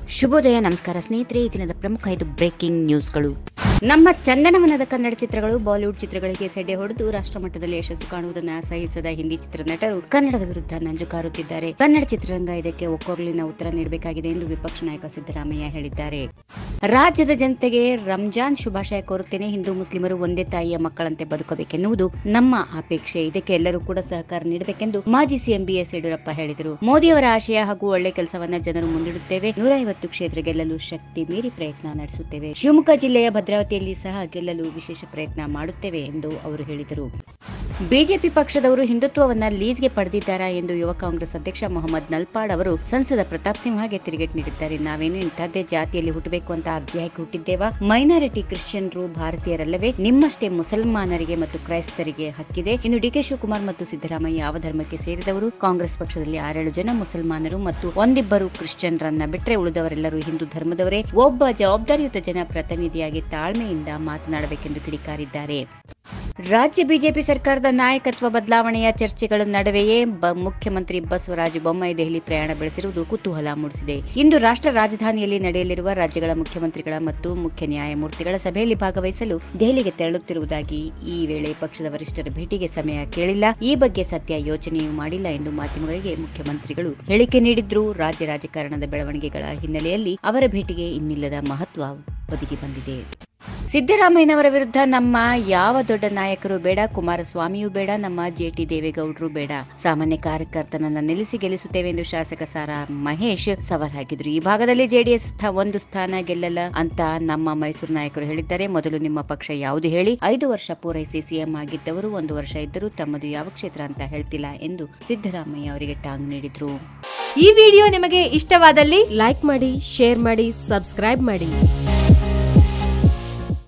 ಶುಭೋದಯ ನಮಸ್ಕಾರ ಸ್ನೇಹಿತರೆ ಈ ದಿನದ ಪ್ರಮುಖ ಐದು ಬ್ರೇಕಿಂಗ್ ನ್ಯೂಸ್ಗಳು ನಮ್ಮ ಚಂದನವನದ ಕನ್ನಡ ಚಿತ್ರಗಳು ಬಾಲಿವುಡ್ ಚಿತ್ರಗಳಿಗೆ ಸೆಡ್ಡೆ ಹೊಡೆದು ರಾಷ್ಟ್ರಮಟ್ಟದಲ್ಲಿ ಯಶಸ್ಸು ಕಾಣುವುದನ್ನು ಸಹಿಸದ ಹಿಂದಿ ಚಿತ್ರನಟರು ಕನ್ನಡದ ವಿರುದ್ಧ ನಂಜು ಕಾರುತ್ತಿದ್ದಾರೆ ಕನ್ನಡ ಚಿತ್ರರಂಗ ಇದಕ್ಕೆ ಒಕ್ಕೊರಲಿನ ಉತ್ತರ ನೀಡಬೇಕಾಗಿದೆ ಎಂದು ವಿಪಕ್ಷ ನಾಯಕ ಸಿದ್ದರಾಮಯ್ಯ ಹೇಳಿದ್ದಾರೆ ರಾಜ್ಯದ ಜನತೆಗೆ ರಂಜಾನ್ ಶುಭಾಶಯ ಕೋರುತ್ತೇನೆ ಹಿಂದೂ ಮುಸ್ಲಿಮರು ಒಂದೇ ತಾಯಿಯ ಮಕ್ಕಳಂತೆ ಬದುಕಬೇಕೆನ್ನುವುದು ನಮ್ಮ ಅಪೇಕ್ಷೆ ಇದಕ್ಕೆ ಎಲ್ಲರೂ ಕೂಡ ಸಹಕಾರ ನೀಡಬೇಕೆಂದು ಮಾಜಿ ಸಿಎಂ ಬಿಎಸ್ ಯಡಿಯೂರಪ್ಪ ಹೇಳಿದರು ಮೋದಿಯವರ ಆಶಯ ಹಾಗೂ ಒಳ್ಳೆ ಕೆಲಸವನ್ನ ಜನರು ಮುಂದಿಡುತ್ತೇವೆ ನೂರ ಐವತ್ತು ಕ್ಷೇತ್ರ ಗೆಲ್ಲಲು ಶಕ್ತಿ ಮೀರಿ ಪ್ರಯತ್ನ ನಡೆಸುತ್ತೇವೆ ಶಿವಮೊಗ್ಗ ಜಿಲ್ಲೆಯ ಭದ್ರಾವತಿಯಲ್ಲಿ ಸಹ ಗೆಲ್ಲಲು ವಿಶೇಷ ಪ್ರಯತ್ನ ಮಾಡುತ್ತೇವೆ ಎಂದು ಅವರು ಹೇಳಿದರು ಬಿಜೆಪಿ ಪಕ್ಷದವರು ಹಿಂದುತ್ವವನ್ನ ಲೀಸ್ಗೆ ಪಡೆದಿದ್ದಾರಾ ಎಂದು ಯುವ ಕಾಂಗ್ರೆಸ್ ಅಧ್ಯಕ್ಷ ಮೊಹಮ್ಮದ್ ನಲ್ಪಾಡ್ ಅವರು ಸಂಸದ ಪ್ರತಾಪ್ ಸಿಂಹಗೆ ತಿರುಗೇಟ್ ನೀಡಿದ್ದಾರೆ ನಾವೇನು ಇಂಥದ್ದೇ ಜಾತಿಯಲ್ಲಿ ಹುಟ್ಟಬೇಕು ಅಂತ ಅರ್ಜಿ ಹಾಕಿ ಹುಟ್ಟಿದ್ದೇವಾ ಮೈನಾರಿಟಿ ಕ್ರಿಶ್ಚಿಯನ್ರು ಭಾರತೀಯರಲ್ಲವೇ ನಿಮ್ಮಷ್ಟೇ ಮುಸಲ್ಮಾನರಿಗೆ ಮತ್ತು ಕ್ರೈಸ್ತರಿಗೆ ಹಕ್ಕಿದೆ ಇನ್ನು ಡಿಕೆ ಶಿವಕುಮಾರ್ ಮತ್ತು ಸಿದ್ದರಾಮಯ್ಯ ಯಾವ ಧರ್ಮಕ್ಕೆ ಸೇರಿದವರು ಕಾಂಗ್ರೆಸ್ ಪಕ್ಷದಲ್ಲಿ ಆರೇಳು ಜನ ಮುಸಲ್ಮಾನರು ಮತ್ತು ಒಂದಿಬ್ಬರು ಕ್ರಿಶ್ಚಿಯನ್ರನ್ನ ಬಿಟ್ಟರೆ ಉಳಿದವರೆಲ್ಲರೂ ಹಿಂದೂ ಧರ್ಮದವರೇ ಒಬ್ಬ ಜವಾಬ್ದಾರಿಯುತ ಜನ ಪ್ರತಿನಿಧಿಯಾಗಿ ತಾಳ್ಮೆಯಿಂದ ಮಾತನಾಡಬೇಕೆಂದು ಕಿಡಿಕಾರಿದ್ದಾರೆ ರಾಜ್ಯ ಬಿಜೆಪಿ ಸರ್ಕಾರದ ನಾಯಕತ್ವ ಬದಲಾವಣೆಯ ಚರ್ಚೆಗಳ ನಡುವೆಯೇ ಬ- ಮುಖ್ಯಮಂತ್ರಿ ಬಸವರಾಜ ಬೊಮ್ಮಾಯಿ ದೆಹಲಿ ಪ್ರಯಾಣ ಬೆಳೆಸಿರುವುದು ಕುತೂಹಲ ಮೂಡಿಸಿದೆ ಇಂದು ರಾಷ್ಟ್ರ ರಾಜಧಾನಿಯಲ್ಲಿ ನಡೆಯಲಿರುವ ರಾಜ್ಯಗಳ ಮುಖ್ಯಮಂತ್ರಿಗಳ ಮತ್ತು ಮುಖ್ಯ ನ್ಯಾಯಮೂರ್ತಿಗಳ ಸಭೆಯಲ್ಲಿ ಭಾಗವಹಿಸಲು ದೆಹಲಿಗೆ ತೆರಳುತ್ತಿರುವುದಾಗಿ ಈ ವೇಳೆ ಪಕ್ಷದ ವರಿಷ್ಠರ ಭೇಟಿಗೆ ಸಮಯ ಕೇಳಿಲ್ಲ ಈ ಬಗ್ಗೆ ಸತ್ಯ ಯೋಚನೆಯೂ ಮಾಡಿಲ್ಲ ಎಂದು ಮಾಧ್ಯಮಗಳಿಗೆ ಮುಖ್ಯಮಂತ್ರಿಗಳು ಹೇಳಿಕೆ ನೀಡಿದ್ರು ರಾಜ್ಯ ರಾಜಕಾರಣದ ಬೆಳವಣಿಗೆಗಳ ಹಿನ್ನೆಲೆಯಲ್ಲಿ ಅವರ ಭೇಟಿಗೆ ಇನ್ನಿಲ್ಲದ ಮಹತ್ವ ಒದಗಿ ಬಂದಿದೆ ಸಿದ್ದರಾಮಯ್ಯನವರ ವಿರುದ್ಧ ನಮ್ಮ ಯಾವ ದೊಡ್ಡ ನಾಯಕರು ಬೇಡ ಕುಮಾರಸ್ವಾಮಿಯೂ ಬೇಡ ನಮ್ಮ ಜೆಟಿ ದೇವೇಗೌಡರು ಬೇಡ ಸಾಮಾನ್ಯ ಕಾರ್ಯಕರ್ತನನ್ನ ನಿಲ್ಲಿಸಿ ಗೆಲ್ಲಿಸುತ್ತೇವೆ ಎಂದು ಶಾಸಕ ಸಾರಾ ಮಹೇಶ್ ಸವಾಲ್ ಹಾಕಿದ್ರು ಈ ಭಾಗದಲ್ಲಿ ಜೆಡಿಎಸ್ ಒಂದು ಸ್ಥಾನ ಗೆಲ್ಲಲ್ಲ ಅಂತ ನಮ್ಮ ಮೈಸೂರು ನಾಯಕರು ಹೇಳಿದ್ದಾರೆ ಮೊದಲು ನಿಮ್ಮ ಪಕ್ಷ ಯಾವುದು ಹೇಳಿ ಐದು ವರ್ಷ ಪೂರೈಸಿ ಸಿಎಂ ಆಗಿದ್ದವರು ಒಂದು ವರ್ಷ ಇದ್ದರೂ ತಮ್ಮದು ಯಾವ ಕ್ಷೇತ್ರ ಅಂತ ಹೇಳ್ತಿಲ್ಲ ಎಂದು ಸಿದ್ದರಾಮಯ್ಯ ಅವರಿಗೆ ಟಾಂಗ್ ನೀಡಿದ್ರು ಈ ವಿಡಿಯೋ ನಿಮಗೆ ಇಷ್ಟವಾದಲ್ಲಿ ಲೈಕ್ ಮಾಡಿ ಶೇರ್ ಮಾಡಿ ಸಬ್ಸ್ಕ್ರೈಬ್ ಮಾಡಿ